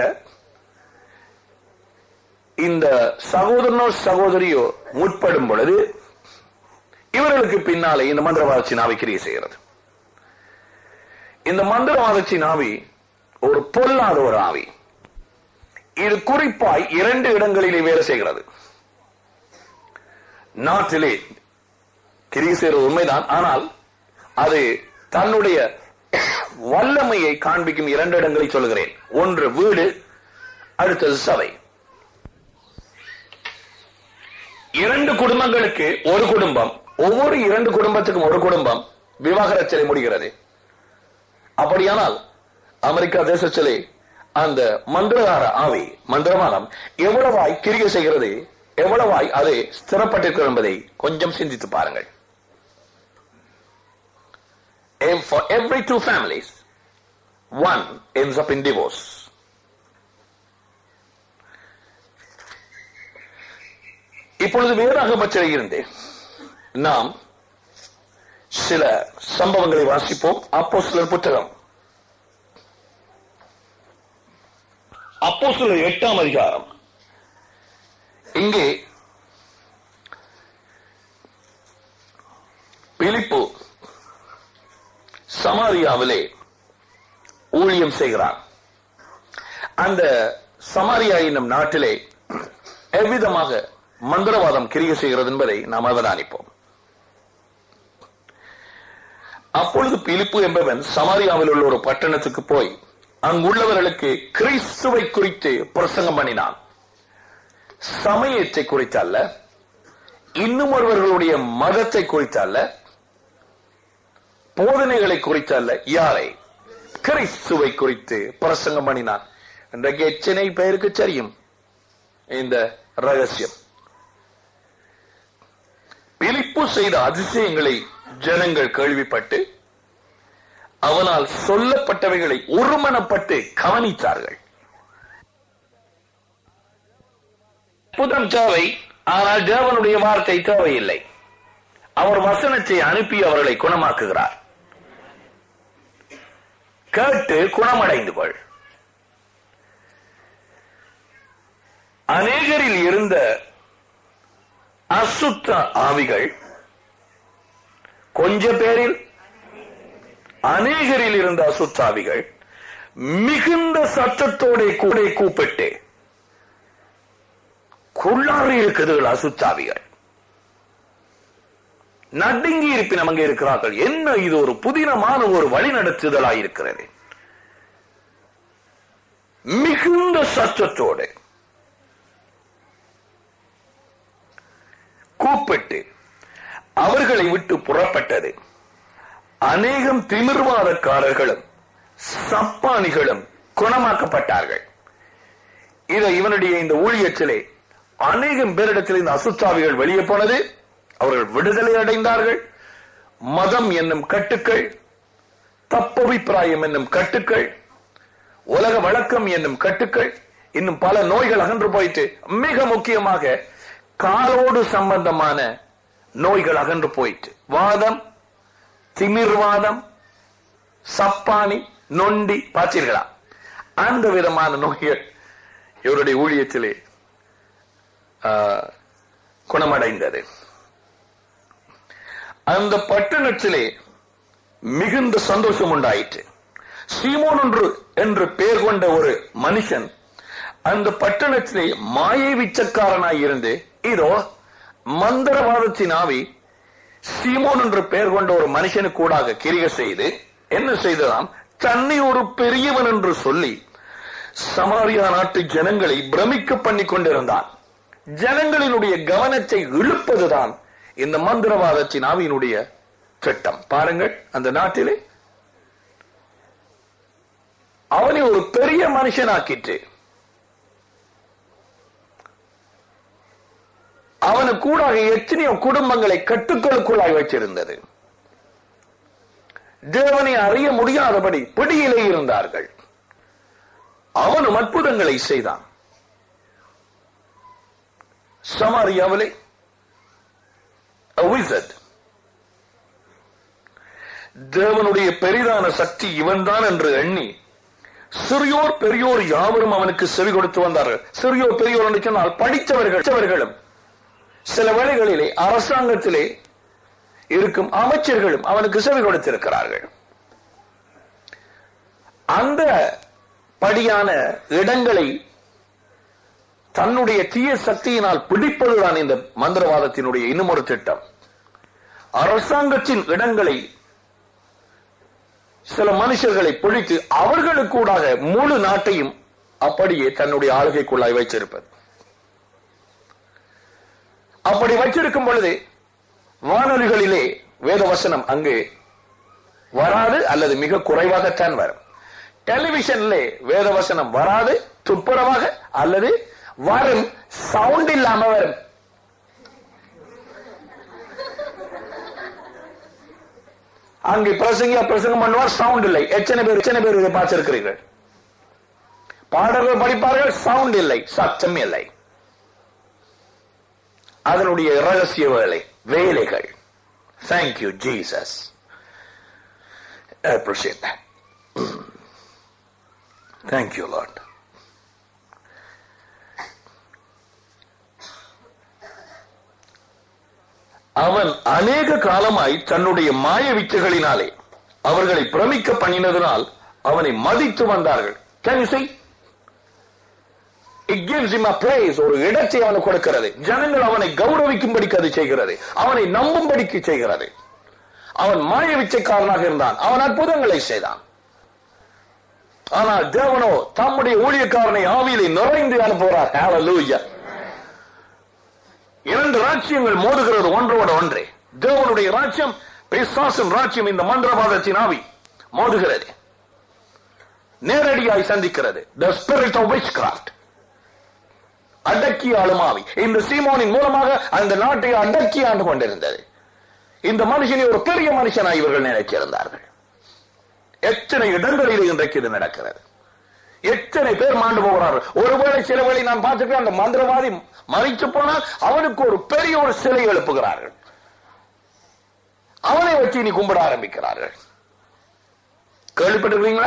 இந்த சகோதரனோ சகோதரியோ முற்படும் பொழுது இவர்களுக்கு பின்னாலே இந்த மந்திரவாதத்தின் ஆவி கிரியை செய்கிறது இந்த மந்திரவாதத்தின் ஆவி ஒரு பொல்லாத ஒரு ஆவி இது குறிப்பாய் இரண்டு இடங்களிலே வேலை செய்கிறது நாட்டிலே கிரியை செய்வது உண்மைதான் ஆனால் அது தன்னுடைய வல்லமையை காண்பிக்கும் இரண்டு இடங்களை சொல்கிறேன் ஒன்று வீடு அடுத்தது சபை இரண்டு குடும்பங்களுக்கு ஒரு குடும்பம் ஒவ்வொரு இரண்டு குடும்பத்துக்கும் ஒரு குடும்பம் விவாகரத்திலே முடிகிறது அப்படியானால் அமெரிக்கா தேசத்திலே அந்த மந்திரகார ஆவி மந்திரவாதம் எவ்வளவாய் கிரியை செய்கிறது எவ்வளவாய் அது ஸ்திரப்பட்டிருக்கிறது என்பதை கொஞ்சம் சிந்தித்து பாருங்கள் And for every two families, one ends up in divorce. இப்பொழுது வேறாகப்பற்றில் இருந்து நாம் சில சம்பவங்களை வாசிப்போம் அப்போ சிலர் புத்தகம் அப்போ சிலர் எட்டாம் அதிகாரம் இங்கே பிலிப்பு சமாரியாவிலே ஊழியம் செய்கிறார் அந்த சமாரியா என்னும் நாட்டிலே எவ்விதமாக மந்திரவாதம் கிரிய செய்கிறது என்பதை நாம் அவதானிப்போம் அப்பொழுது பிலிப்பு என்பவன் சமாரியாவில் உள்ள ஒரு பட்டணத்துக்கு போய் அங்குள்ளவர்களுக்கு கிறிஸ்துவை குறித்து பிரசங்கம் பண்ணினான் சமயத்தை குறித்து அல்ல இன்னும் ஒருவர்களுடைய மதத்தை குறித்து அல்ல போதனைகளை குறித்து அல்ல யாரை கிறிஸ்துவை குறித்து பிரசங்கம் பண்ணினான் இன்றைக்கு எத்தனை பேருக்கு தெரியும் இந்த ரகசியம் பிலிப்பு செய்த அதிசயங்களை ஜனங்கள் கேள்விப்பட்டு அவனால் சொல்லப்பட்டவைகளை ஒருமனப்பட்டு கவனித்தார்கள் புதம் தேவை ஆனால் தேவனுடைய வார்த்தை தேவையில்லை அவர் வசனத்தை அனுப்பி அவர்களை குணமாக்குகிறார் கேட்டு குணமடைந்து கொள் அநேகரில் இருந்த அசுத்த ஆவிகள் கொஞ்ச பேரில் அநேகரில் இருந்த அசுத்தாவிகள் மிகுந்த சத்தத்தோட கூட கூப்பிட்டு குள்ளாறு இருக்குதுகள் அசுத்தாவிகள் நடுங்கி இருப்பினும் அங்கே இருக்கிறார்கள் என்ன இது ஒரு புதினமான ஒரு வழிநடத்துதலாய் இருக்கிறது மிகுந்த சத்தத்தோடு கூப்பிட்டு அவர்களை விட்டு புறப்பட்டது அநேகம் திமிர்வாதக்காரர்களும் சப்பானிகளும் குணமாக்கப்பட்டார்கள் இதை இவனுடைய இந்த ஊழியத்திலே அநேகம் பேரிடத்தில் இந்த அசுத்தாவிகள் வெளியே போனது அவர்கள் விடுதலை அடைந்தார்கள் மதம் என்னும் கட்டுக்கள் தப்பபிப்பிராயம் என்னும் கட்டுக்கள் உலக வழக்கம் என்னும் கட்டுக்கள் இன்னும் பல நோய்கள் அகன்று போயிட்டு மிக முக்கியமாக காலோடு சம்பந்தமான நோய்கள் அகன்று போயிட்டு வாதம் திமிர்வாதம் சப்பானி நொண்டி பார்த்தீர்களா அந்த விதமான நோய்கள் இவருடைய ஊழியத்திலே குணமடைந்தது அந்த பட்டணத்திலே மிகுந்த சந்தோஷம் உண்டாயிற்று சீமோன் ஒன்று என்று பெயர் கொண்ட ஒரு மனுஷன் அந்த பட்டணத்திலே மாயை விச்சக்காரனாய் இருந்து இதோ மந்திரவாதத்தின் ஆவி சீமோன் என்று பெயர் கொண்ட ஒரு மனுஷனுக்கு கூடாக கிரிய செய்து என்ன செய்ததாம் தன்னை ஒரு பெரியவன் என்று சொல்லி சமாரியா நாட்டு ஜனங்களை பிரமிக்க பண்ணி கொண்டிருந்தான் ஜனங்களினுடைய கவனத்தை இழுப்பதுதான் இந்த மந்திரவாதத்தின் ஆவியினுடைய திட்டம் பாருங்கள் அந்த நாட்டிலே அவனை ஒரு பெரிய மனுஷனாக்கிட்டு அவனு கூடாக எத்தனையோ குடும்பங்களை கட்டுக்களுக்குள்ளாய் வச்சிருந்தது தேவனை அறிய முடியாதபடி பிடியிலே இருந்தார்கள் அவனும் அற்புதங்களை செய்தான் சமாரியாவிலே a wizard. தேவனுடைய பெரிதான சக்தி இவன்தான் என்று எண்ணி சிறியோர் பெரியோர் யாவரும் அவனுக்கு செவி கொடுத்து வந்தார்கள் சிறியோர் பெரியோர் என்று சொன்னால் படித்தவர்கள் படித்தவர்களும் சில வேளைகளிலே அரசாங்கத்திலே இருக்கும் அமைச்சர்களும் அவனுக்கு செவி கொடுத்திருக்கிறார்கள் அந்த படியான இடங்களை தன்னுடைய தீய சக்தியினால் பிடிப்பதுதான் இந்த மந்திரவாதத்தினுடைய இன்னும் ஒரு திட்டம் அரசாங்கத்தின் இடங்களை சில மனுஷர்களை பிடித்து அவர்களுக்கூடாக முழு நாட்டையும் அப்படியே தன்னுடைய ஆளுகைக்குள்ளாய் வைத்திருப்பது அப்படி வச்சிருக்கும் பொழுது வானொலிகளிலே வேதவசனம் அங்கு வராது அல்லது மிக குறைவாகத்தான் வரும் டெலிவிஷன்ல வேதவசனம் வராது துப்புரவாக அல்லது வரும் சவுண்ட் இல்லாம வரும் அங்கே பிரசங்கியா பிரசங்கம் பண்ணுவார் சவுண்ட் இல்லை எத்தனை பேர் எத்தனை பேர் இதை பார்த்திருக்கிறீர்கள் பாடல்கள் படிப்பார்கள் சவுண்ட் இல்லை சத்தம் இல்லை அதனுடைய ரகசிய வேலை வேலைகள் thank you Jesus appreciate that. Thank you, Lord. அவன் அநேக காலமாய் தன்னுடைய மாய வித்தைகளினாலே அவர்களை பிரமிக்க பண்ணினதனால் அவனை மதித்து வந்தார்கள் Can you see? It gives him a place ஒரு இடத்தை அவனுக்கு கொடுக்கிறது ஜனங்கள் அவனை கௌரவிக்கும்படிக்கு அது செய்கிறது அவனை நம்பும்படிக்கு செய்கிறது அவன் மாய விச்சைக்காரனாக இருந்தான் அவன் அற்புதங்களை செய்தான் ஆனால் தேவனோ தம்முடைய ஊழியக்காரனை ஆவியிலே நிறைந்து அனுப்புகிறார் Hallelujah. இரண்டு ராஜ்யங்கள் மோதுகிறது ஒன்றோட ஒன்றே தேவனுடைய ராஜ்யம் பிசாசின் ராஜ்யம் இந்த மந்திரவாதத்தின் ஆவி மோதுகிறது நேரடியாய் சந்திக்கிறது the spirit of witchcraft அடக்கி ஆளும் ஆவி இந்த சீமோனின் மூலமாக அந்த நாட்டை அடக்கி ஆண்டு கொண்டிருந்தது இந்த மனுஷனை ஒரு பெரிய மனுஷனாய் இவர்கள் நினைச்சிருந்தார்கள் எத்தனை இடங்களில் இன்றைக்கு இது நடக்கிறது எத்தனை பேர் மாண்டு போகிறார்கள் ஒருவேளை சில வேளை நான் பார்த்துக்கிறேன் அந்த மந்திரவாதி மறித்து போனால் அவனுக்கு ஒரு பெரிய ஒரு சிலை எழுப்புகிறார்கள் அவனை வச்சு நீ கும்பிட ஆரம்பிக்கிறார்கள் கேள்விப்பட்டிருக்கீங்களா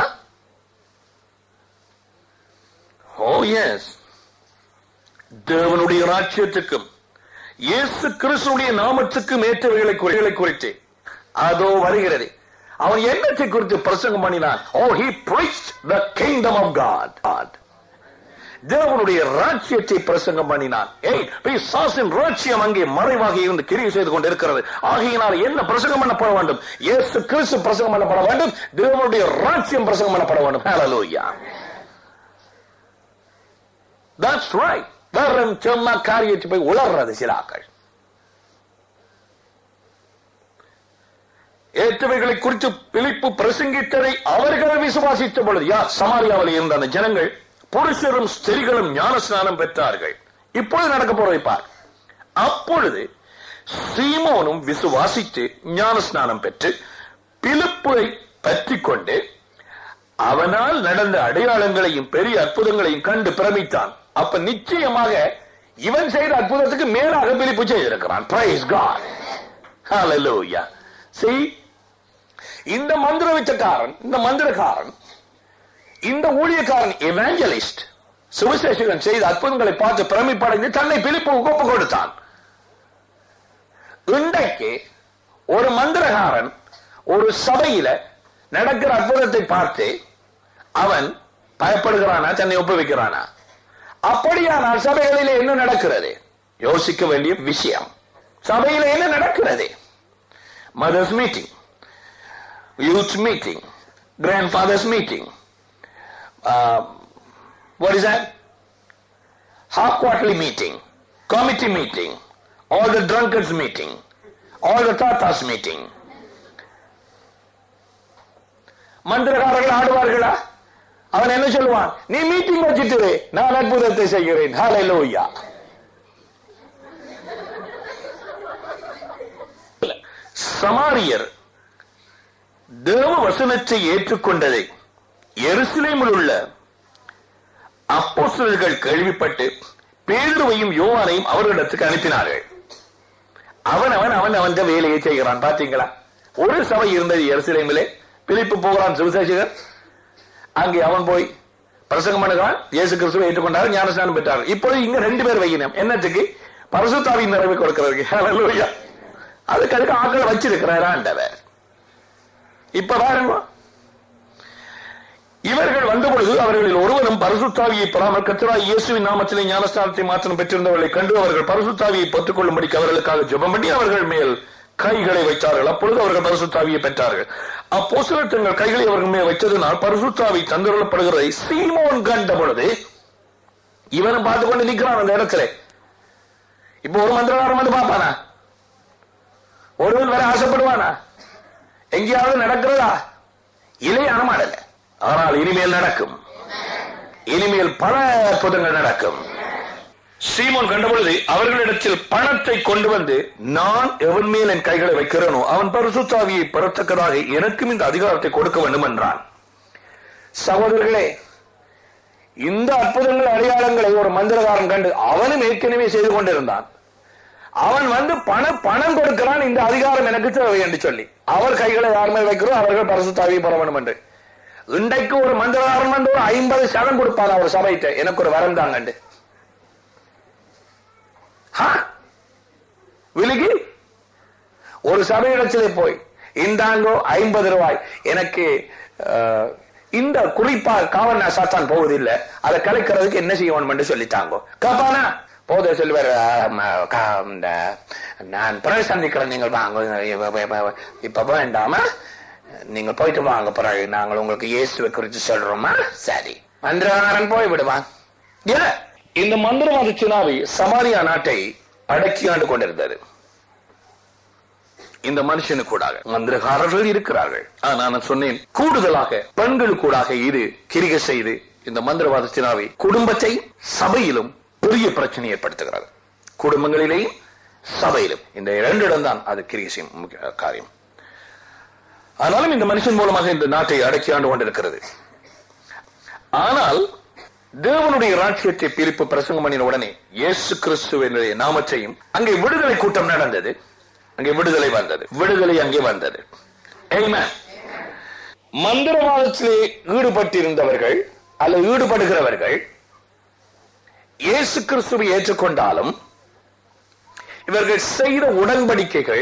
ஓ எஸ் தேவனுடைய ராஜ்யத்துக்கும் இயேசு கிறிஸ்துடைய நாமத்துக்கும் ஏற்றவைகளை குறிகளை குறித்து அதோ வருகிறது அவன் என்னத்தை குறித்து பிரசங்கம் பண்ணினான் oh he preached the kingdom of god God. தேவனுடைய ராஜ்யத்தை பிரசங்கம் பண்ணினான் ஏய் பிசாசின் ராஜ்யம் அங்கே மறைவாக இருந்து கிரியை செய்து கொண்டிருக்கிறது ஆகையினால் என்ன பிரசங்கம் பண்ணப்பட வேண்டும் இயேசு கிறிஸ்து பிரசங்கம் பண்ணப்பட வேண்டும் தேவனுடைய ராஜ்யம் பிரசங்கம் பண்ணப்பட வேண்டும் ஹalleluya that's right வெறும் சும்மா காரியத்தை போய் உளர்றது சிலாக்கள் ஏற்றவைகளை குறித்து பிலிப்பு பிரசங்கித்ததை அவர்கள் விசுவாசித்த பொழுது யார் சமாரியாவில் இருந்த அந்த ஜனங்கள் புருஷரும் ஸ்திரிகளும் ஞானஸ்நானம் பெற்றார்கள் இப்பொழுது நடக்க போறதை பார் அப்பொழுது சீமோனும் விசுவாசித்து ஞானஸ்நானம் பெற்று பிலிப்பை பற்றி கொண்டு அவனால் நடந்த அடையாளங்களையும் பெரிய அற்புதங்களையும் கண்டு பிரமித்தான் அப்ப நிச்சயமாக இவன் செய்த அற்புதத்துக்கு மேலாக பிலிப்பு செய்திருக்கிறான் பிரைஸ் காட் ஹalleluya see இந்த மந்திர வித்தக்காரன் இந்த மந்திரக்காரன் இந்த ஊழியக்காரன் எவாஞ்சலிஸ்ட் சுவிசேஷகன் செய்த அற்புதங்களை பார்த்து பிரமிப்படைந்து தன்னை பிலிப்பு ஒப்பு கொடுத்தான் இன்றைக்கு ஒரு மந்திரகாரன் ஒரு சபையில நடக்கிற அற்புதத்தை பார்த்து அவன் பயப்படுகிறானா தன்னை ஒப்புவிக்கிறானா அப்படியானால் சபைகளிலே என்ன நடக்கிறது யோசிக்க வேண்டிய விஷயம் சபையில என்ன நடக்கிறது mothers meeting youth meeting grandfathers meeting what is that half quarterly meeting committee meeting all the drunkards meeting all the tatas meeting மந்திரகாரர்கள் ஆடுவார்களா அவன் என்ன சொல்லுவான் நீ மீட்டிங் வச்சுட்டு நான் அற்புதத்தை செய்கிறேன் ஹalleluya சமாரியர் தேவ வசனத்தை ஏற்றுக்கொண்டதை எருசலேமில் உள்ள அப்போஸ்தலர்கள் கேள்விப்பட்டு பேதுருவையும் யோவானையும் அவர்களிடத்துக்கு அனுப்பினார்கள் அவன் அவன் அவன் அவன் வேலையை செய்கிறான் பாத்தீங்களா ஒரு சபை இருந்தது எருசலேமிலே பிலிப்பு போகிறான் சுவிசேஷகர் அங்கே அவன் போய் பிரசங்கம் பண்ணுகிறான் இயேசு கிறிஸ்துவை ஏற்றுக்கொண்டார் ஞானஸ்நானம் பெற்றார் இப்போது இங்க ரெண்டு பேர் வைக்கணும் என்னத்துக்கு பரிசுத்தாவின் நிறைவு கொடுக்கிறதுக்கு ஹalleluya அதுக்கு அதுக்கு ஆக்களை வச்சிருக்கிறார் ஆண்டவர் இப்ப பாருங்க இவன் இவர்கள் வந்த பொழுது அவர்களில் ஒருவரும் பரிசுத்தாவியை பெறாமல் கர்த்தராய் இயேசுவின் நாமத்திலே ஞானஸ்தானத்தை மாற்றம் பெற்றிருந்தவர்களை கண்டு அவர்கள் பரிசுத்தாவியை பெற்றுக் கொள்ளும்படிக்கு அவர்களுக்காக ஜெபம் பண்ணி அவர்கள் மேல் கைகளை வைத்தார்கள் அப்பொழுது அவர்கள் பரிசுத்தாவியை பெற்றார்கள் அப்போ சிலர் தங்கள் கைகளை அவர்கள் மேல் வைத்ததினால் பரிசுத்தாவி தந்துள்ளப்படுகிறதை சீமோன் கண்ட பொழுது இவனும் பார்த்து கொண்டு நிற்கிறான் அந்த இடத்துல இப்ப ஒரு மந்திரகாரம் வந்து பார்ப்பானா ஒருவன் வர ஆசைப்படுவானா எங்கேயாவது நடக்கிறதா இல்லை அனுமானல்ல ஆனால் இனிமேல் நடக்கும் இனிமேல் பல அற்புதங்கள் நடக்கும் சீமோன் கண்டபொழுது அவர்களிடத்தில் பணத்தை கொண்டு வந்து நான் எவன் மேல் என் கைகளை வைக்கிறேனோ அவன் பரிசுத்தாவியை பெறத்தக்கதாக எனக்கும் இந்த அதிகாரத்தை கொடுக்க வேண்டும் என்றான் சகோதரர்களே இந்த அற்புதங்கள் அடையாளங்களை ஒரு மந்திரகாரன் கண்டு அவனும் ஏற்கனவே செய்து கொண்டிருந்தான் அவன் வந்து பண பணம் கொடுக்கிறான் இந்த அதிகாரம் எனக்கு தேவை என்று சொல்லி அவர் கைகளை யார் மேல் வைக்கிறோம் அவர்கள் பரிசுத்தாவியை பெற வேண்டும் என்று இன்றைக்கு ஒரு மந்திரகாரன் வந்து ஒரு ஐம்பது சதம் கொடுப்பான் அவர் சபையிட்ட எனக்கு ஒரு வரம் தாங்கண்டு ஹா? விலகி ஒரு சபையிடத்திலே போய் இந்தாங்கோ ஐம்பது ரூபாய் எனக்கு அஹ், இந்த குறிப்பா காவல் நான் சாத்தான் போவதில்லை அதை கலைக்கிறதுக்கு என்ன செய்ய வேணும் என்று சொல்லித்தாங்கோ காப்பானா போத சொல்லுவார் நான் பிறகு சந்திக்கிறேன் நீங்கள் வாங்க இப்ப- இப்ப- இப்ப- இப்ப வேண்டாமா நீங்கள் போயிட்டு வாங்க பிறகு நாங்கள் உங்களுக்கு இயேசுவை குறித்து சொல்றோமா சரி மந்திரகாரன் போய் விடுவான் ஏன் இந்த மந்திரவாத சுனாவி சமாரியா நாட்டை அடக்கி ஆண்டு கொண்டிருந்தது இந்த மனுஷனுக்கு கூடாக மந்திரகாரர்கள் இருக்கிறார்கள் ஆனா நான் சொன்னேன் கூடுதலாக பெண்களுக்கூடாக இது கிரிகை செய்து இந்த மந்திரவாத சினாவி குடும்பத்தை சபையிலும் பெரிய பிரச்சனை ஏற்படுத்துகிறது குடும்பங்களிலேயும் சபையிலும் இந்த இரண்டு இடம் தான் அது கிரிகை செய்யும் முக்கிய காரியம் ஆனாலும் இந்த மனுஷன் மூலமாக இந்த நாட்டை அடக்கி ஆண்டு கொண்டிருக்கிறது ஆனால் தேவனுடைய ராட்சியத்தை பிரிப்பு பிரசங்கம் பண்ணின உடனே இயேசு கிறிஸ்துவனுடைய நாமத்தையும் அங்கே விடுதலை கூட்டம் நடந்தது அங்கே விடுதலை வந்தது விடுதலை அங்கே வந்தது Amen. மந்திரவாதத்திலே ஈடுபட்டிருந்தவர்கள் அல்லது ஈடுபடுகிறவர்கள் இயேசு கிறிஸ்துவை ஏற்றுக்கொண்டாலும் இவர்கள் செய்த உடன்படிக்கைகள்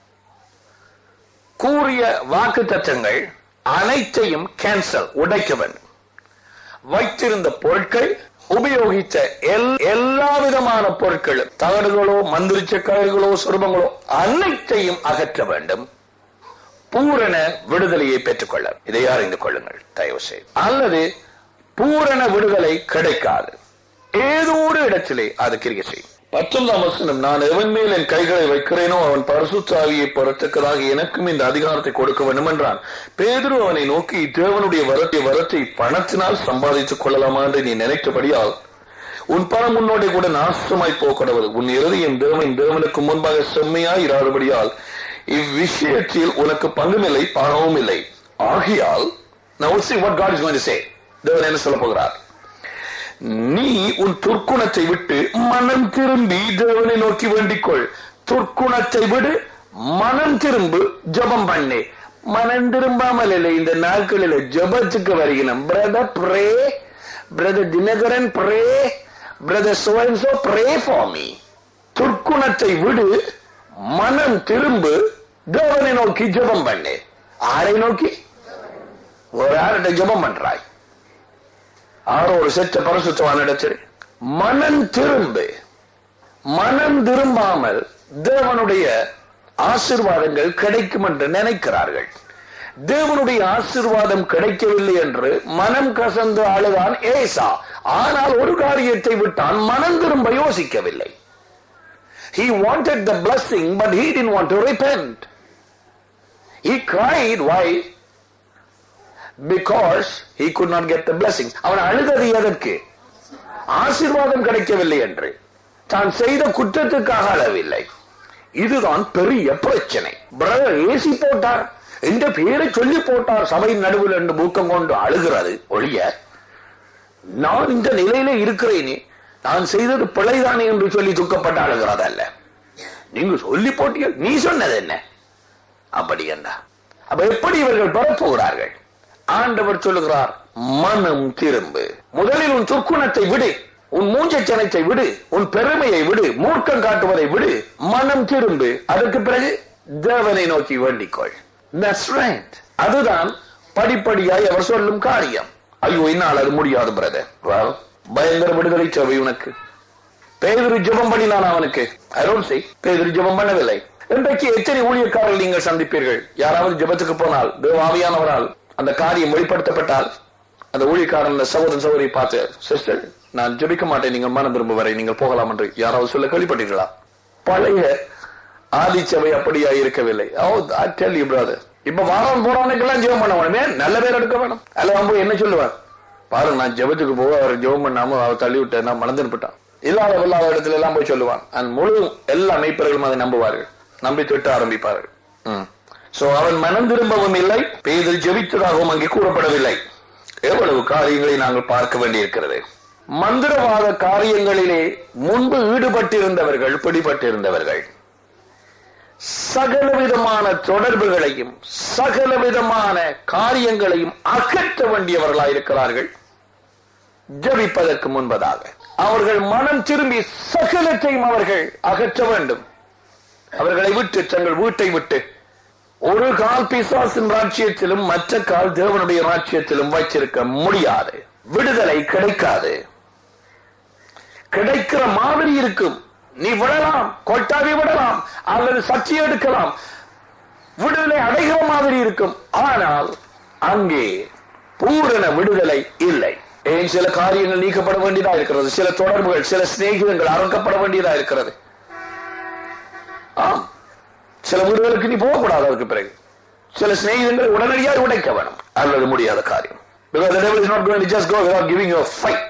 கூறிய வாக்கு அனைத்தையும் கேன்சல் உடைக்க வேண்டும் வைத்திருந்த பொருட்கள் உபயோகித்த எல்- எல்லா விதமான பொருட்களும் தகடுகளோ மந்திரிச்ச கயிறுகளோ சுரபங்களோ அனைத்தையும் அகற்ற வேண்டும் பூரண விடுதலையை பெற்றுக்கொள்ள இதை அறிந்து கொள்ளுங்கள் தயவு செய்து அல்லது பூரண விடுதலை கிடைக்காது ஏதோ ஒரு இடத்திலே அது கிரியை செய்யும் பத்தொன்பதாம் வசனம் நான் எவன் மேல் என் கைகளை வைக்கிறேனோ அவன் பரிசுத்தாவியை பெறத்தக்கதாக எனக்கும் இந்த அதிகாரத்தை கொடுக்க வேண்டும் என்றான் பேதுரு அவனை நோக்கி தேவனுடைய வரத்தை வரத்தை பணத்தினால் சம்பாதித்துக் கொள்ளலாமா என்று நீ நினைத்தபடியால் உன் பணம் உன்னோட கூட நாசமாய் போகக்கூடாது உன் இறுதியும் தேவன் தேவனுக்கு முன்பாக செம்மையாய் இராதபடியால் இவ்விஷயத்தில் உனக்கு பங்கும் இல்லை பாகமும் இல்லை ஆகையால் now see what God is going to say தேவன் என்ன சொல்ல போகிறார் நீ உன் துர்க்குணத்தை விட்டு மனம் திரும்பி தேவனை நோக்கி வேண்டிக்கொள் துர்க்குணத்தை விடு மனம் திரும்பு ஜெபம் பண்ணு மனம் திரும்பாமல் இல்லை இந்த நாட்களில் ஜெபத்துக்கு வருகிறோம் brother pray brother Dhinakaran pray brother சோன்சோ பிரே ஃபார் மீ துர்க்குணத்தை விடு மனம் திரும்பு தேவனை நோக்கி ஜெபம் பண்ணு ஆரை நோக்கி ஒரு ஆர்கிட்ட ஜெபம் பண்றாய் ஆரோ ஒரு செத்த பரிசுத்தவான் இடத்தில் மனம் திரும்பு மனம் திரும்பாமல் தேவனுடைய ஆசிர்வாதங்கள் கிடைக்கும் என்று நினைக்கிறார்கள் தேவனுடைய ஆசிர்வாதம் கிடைக்கவில்லை என்று மனம் கசந்து அழுதான் ஏசா ஆனால் ஒரு காரியத்தை விட்டான் மனம் திரும்ப யோசிக்கவில்லை He wanted the blessing, but he didn't want to repent. He cried, why? Because he could not get the blessing. அவன் அழுதது எதற்கு ஆசீர்வாதம் கிடைக்கவில்லை என்று தான் செய்த குற்றத்துக்காக அழவில்லை இதுதான் பெரிய பிரச்சனை பிரதர் ஏசி போட்டார் என்ற பெயரை சொல்லி போட்டார் சபையின் நடுவில் என்று மூக்கம் கொண்டு அழுகிறது ஒழிய நான் இந்த நிலையில இருக்கிறேனே நான் செய்தது பிழைதானே என்று சொல்லி துக்கப்பட்டு அழுகிறதல்ல நீங்க சொல்லி போட்டீங்க நீ சொன்னது என்ன அப்படி என்ன அப்ப எப்படி இவர்கள் பெறப்போகிறார்கள் ஆண்டவர் சொல்லுகிறார் மனம் திரும்பு முதலில் உன் துர்க்குணத்தை விடு உன் மூஞ்சச்சனத்தை விடு உன் பெருமையை விடு மூர்க்கம் காட்டுவதை விடு மனம் திரும்பு அதற்கு பிறகு தேவனை நோக்கி வேண்டிக்கொள் That's right. அதுதான் படிப்படியாய் அவர் சொல்லும் காரியம் ஐயோ என்னால் அது முடியாது பிரதர் பயங்கர விடுதலை சபை உனக்கு பேதரு ஜெபம் பண்ணினான் அவனுக்கு அருள் செய் பேதரு ஜெபம் பண்ணவில்லை இன்றைக்கு எத்தனை ஊழியக்காரர்கள் நீங்கள் சந்திப்பீர்கள் யாராவது ஜெபத்துக்கு போனால் தேவாவியானவரால் அந்த காரியம் வெளிப்படுத்தப்பட்டால் அந்த ஊழியக்காரன் அந்த சகோதரன் சகோதரி பார்த்து சிஸ்டர் நான் ஜெபிக்க மாட்டேன் நீங்கள் மனம் திரும்ப வரை நீங்கள் போகலாம் என்று யாராவது சொல்ல கேள்விப்பட்டீர்களா பழைய ஆதிச்சபை அப்படியா இருக்கவில்லை oh I tell you brother இப்ப வாரம் போறவனுக்கெல்லாம் ஜெபம் பண்ண வேணுமே நல்ல பேர் எடுக்க வேணும் அல்ல அவன் போய் என்ன சொல்லுவார் பாரு நான் ஜெபத்துக்கு போக அவர் ஜெபம் பண்ணாம அவர் தள்ளி விட்டு நான் மணந்துட்டான் இல்லாத இல்லாத இடத்துல எல்லாம் போய் சொல்லுவான் அந்த முழு எல்லா மெய்ப்பர்களும் அதை நம்புவார்கள் நம்பி திட்ட ஆரம்பிப்பார்கள் சோ அவன் மனம் திரும்பவும் இல்லை பேதில் ஜெபித்ததாகவும் அங்கே கூறப்படவில்லை எவ்வளவு காரியங்களை நாங்கள் பார்க்க வேண்டியிருக்கிறது மந்திரவாத காரியங்களிலே முன்பு ஈடுபட்டிருந்தவர்கள் பிடிபட்டிருந்தவர்கள் சகலவிதமான தொடர்புகளையும் சகலவிதமான காரியங்களையும் அகற்ற வேண்டியவர்களாயிருக்கிறார்கள் ஜபிப்பதற்கு முன்பதாக அவர்கள் மனம் திரும்பி சகலத்தையும் அவர்கள் அகற்ற வேண்டும் அவர்களை விட்டு தங்கள் வீட்டை விட்டு ஒரு கால் பிசாசின் ராட்சியத்திலும் மற்ற கால் தேவனுடைய ராட்சியத்திலும் வைச்சிருக்க முடியாது விடுதலை கிடைக்காது கிடைக்கிற மாதிரி இருக்கும் நீ விடலாம் கொட்டாவி விடலாம் அல்லது சர்ச்சை எடுக்கலாம் விடுதலை அடைகிற மாதிரி இருக்கும் ஆனால் அங்கே பூரண விடுதலை இல்லை ஏன் சில காரியங்கள் நீக்கப்பட வேண்டியதா இருக்கிறது சில தொடர்புகள் சில சிநேகிதங்கள் அறுக்கப்பட வேண்டியதா இருக்கிறது ஆம் சில வீடுகளுக்கு நீ போகக்கூடாது அதுக்கு பிறகு சில சிநேகிதங்களை உடனடியாக உடைக்க வேணும் அல்லது முடியாத காரியம் because the devil is not going to just go without giving you a fight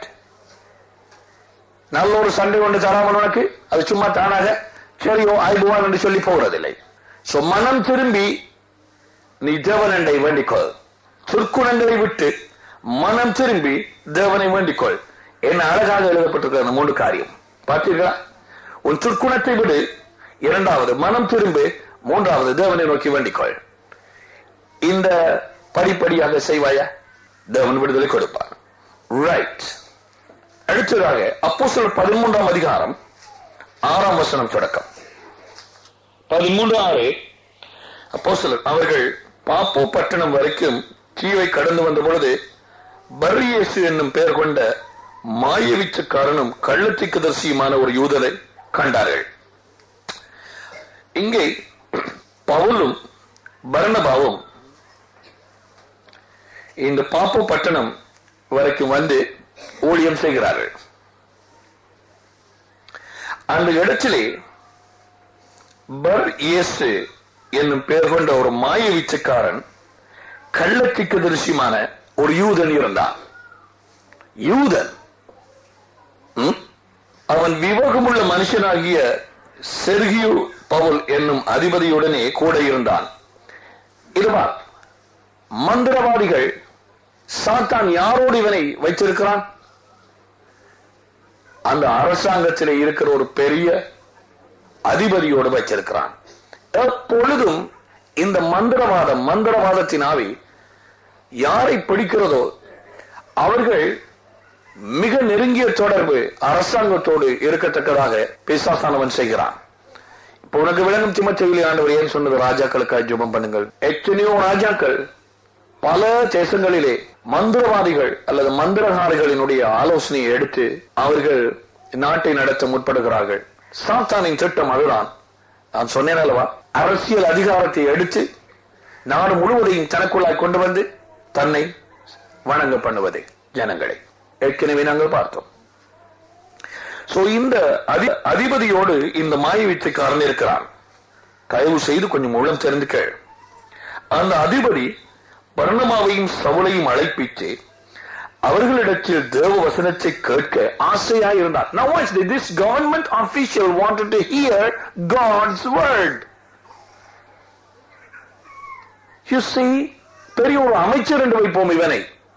நல்ல ஒரு சண்டை கொண்டு தராமல் உனக்கு அது சும்மா தானாக சரியோ ஆய்வுவான் என்று சொல்லி போகிறதில்லை சோ மனம் திரும்பி நீ தேவனண்டை வேண்டிக்கொள் துர்க்குணங்களை விட்டு மனம் திரும்பி தேவனை வேண்டிக்கொள் என்ன அழகாக எழுதப்பட்டிருக்கிற அந்த மூன்று காரியம் பார்த்தீர்களா உன் துர்க்குணத்தை விடு இரண்டாவது மனம் திரும்பி மூன்றாவது தேவனை நோக்கி வேண்டிக்கொள் இந்த படிப்படியாக செய்வாயா தேவன் விடுதலை கொடுப்பார் ரைட் அடுத்ததாக அப்போ சில பதிமூன்றாம் அதிகாரம் ஆறாம் வசனம் தொடக்கம் பதிமூன்று ஆறு அப்போ சிலர் அவர்கள் பாப்போ பட்டணம் வரைக்கும் தீவை கடந்து வந்த பொழுது பர்ரியேசு என்னும் பெயர் கொண்ட மாயவிச்சக்காரனும் கள்ளத்திக்குதர்சியுமான ஒரு யூதரை கண்டார்கள் இங்கே பவுலும் பரணபாவும் இந்த பாப்போ பட்டணம் வரைக்கும் வந்து ஊழியம் செய்கிறார்கள் அந்த இடத்திலே பர் இயேசு என்னும் பெயர் கொண்ட ஒரு மாய வீச்சக்காரன் கள்ளத்திற்கு தரிசியமான ஒரு யூதன் இருந்தான் யூதன் ம்? அவன் விவேகமுள்ள மனுஷனாகிய செர்கியு பவுல் என்னும் அதிபதியுடனே கூட இருந்தான் இதுவா மந்திரவாதிகள் சாத்தான் யாரோடு இவனை வைத்திருக்கிறான் அந்த அரசாங்கத்திலே இருக்கிற ஒரு பெரிய அதிபதியோடு வச்சிருக்கிறான் எப்பொழுதும் இந்த மந்திரவாதம் மந்திரவாதத்தின் ஆவி யாரை பிடிக்கிறதோ அவர்கள் மிக நெருங்கிய தொடர்பு அரசாங்கத்தோடு இருக்கத்தக்கதாக பிசாசானவன் செய்கிறான் இப்ப உனக்கு விளங்கும் திமச்செவிலி ஆண்டவர் ஏன் சொன்னது ராஜாக்களுக்காக ஜெபம் பண்ணுங்கள் எத்தனையோ ராஜாக்கள் பல தேசங்களிலே மந்திரவாதிகள் அல்லது மந்திரகாரிகளினுடைய ஆலோசனையை எடுத்து அவர்கள் நாட்டை நடத்த முற்படுகிறார்கள் சாத்தானின் திட்டம் அதுதான் நான் சொன்னேன் அல்லவா அரசியல் அதிகாரத்தை எடுத்து நாடு முழுவதையும் தனக்குள்ளாய் கொண்டு வந்து தன்னை வணங்க பண்ணுவது ஜனங்களை ஏற்கனவே நாங்கள் பார்த்தோம் சோ இந்த அதி- அதிபதியோடு இந்த மாய வீட்டுக்காரன் இருக்கிறான் தயவு செய்து கொஞ்சம் உள்ளம் தெரிந்து கேள் அந்த அதிபதி பர்ணமாவையும் சவுளையும் அழைப்பித்து அவர்களிடத்தில் தேவ வசனத்தை கேட்க ஆசையாய் இருந்தார் Now watch this. This government official wanted to hear God's word. You see, பெரிய ஒரு அமைச்சர் என்று வைப்போம் இவனை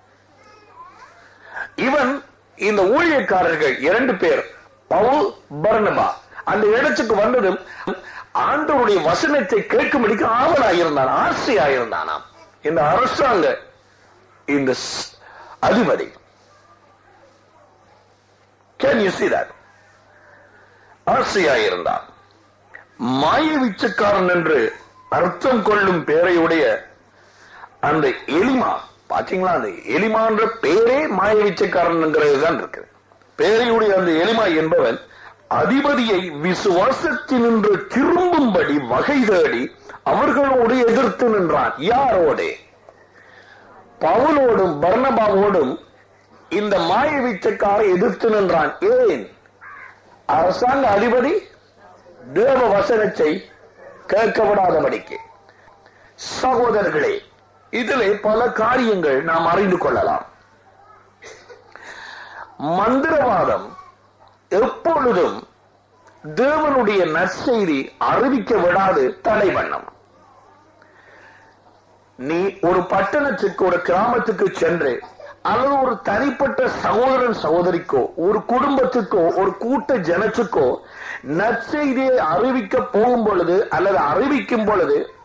இவன் இந்த ஊழியக்காரர்கள் இரண்டு பேர் பவுல் பர்னபா அந்த இடத்துக்கு வந்ததும் ஆண்டவருடைய வசனத்தை கேட்கும்படிக்கு ஆவலாயிருந்தான் ஆசையாயிருந்தானாம் இந்த அரசாங்க இந்த ஸ்- அதிபதி கேன் யூ see that ஆசையாயிருந்தான் மாய விச்சக்காரன் என்று அர்த்தம் கொள்ளும் பேரையுடைய அந்த எலிமா பாத்தீங்களா அந்த எலிமான்ற பேரே மாய வீச்சக்காரன்ங்கிறது தான் இருக்கு பேரையுடைய அந்த எலிமா என்பவன் அதிபதியை விசுவாசத்தினின்று திரும்பும்படி வகை தேடி அவர்களோடு எதிர்த்து நின்றான் யாரோடே பவுலோடும் பர்ணபாவோடும் இந்த மாய வீச்சக்காரை எதிர்த்து நின்றான் ஏன் அரசாங்க அதிபதி தேவ வசனத்தை கேட்க விடாதபடிக்கு சகோதரர்களே இதிலே பல காரியங்கள் நாம் அறிந்து கொள்ளலாம் மந்திரவாதம் எப்பொழுதும் தேவனுடைய நற்செய்தி அறிவிக்க விடாது தடை பண்ணம் நீ ஒரு பட்டணத்துக்கு ஒரு கிராமத்துக்கு சென்று அல்லது ஒரு தனிப்பட்ட சகோதரன் சகோதரிக்கோ ஒரு குடும்பத்துக்கோ ஒரு கூட்ட ஜனத்துக்கோ நற்செய்தியை அறிவிக்க போகும் பொழுது அல்லது அறிவிக்கும் பொழுது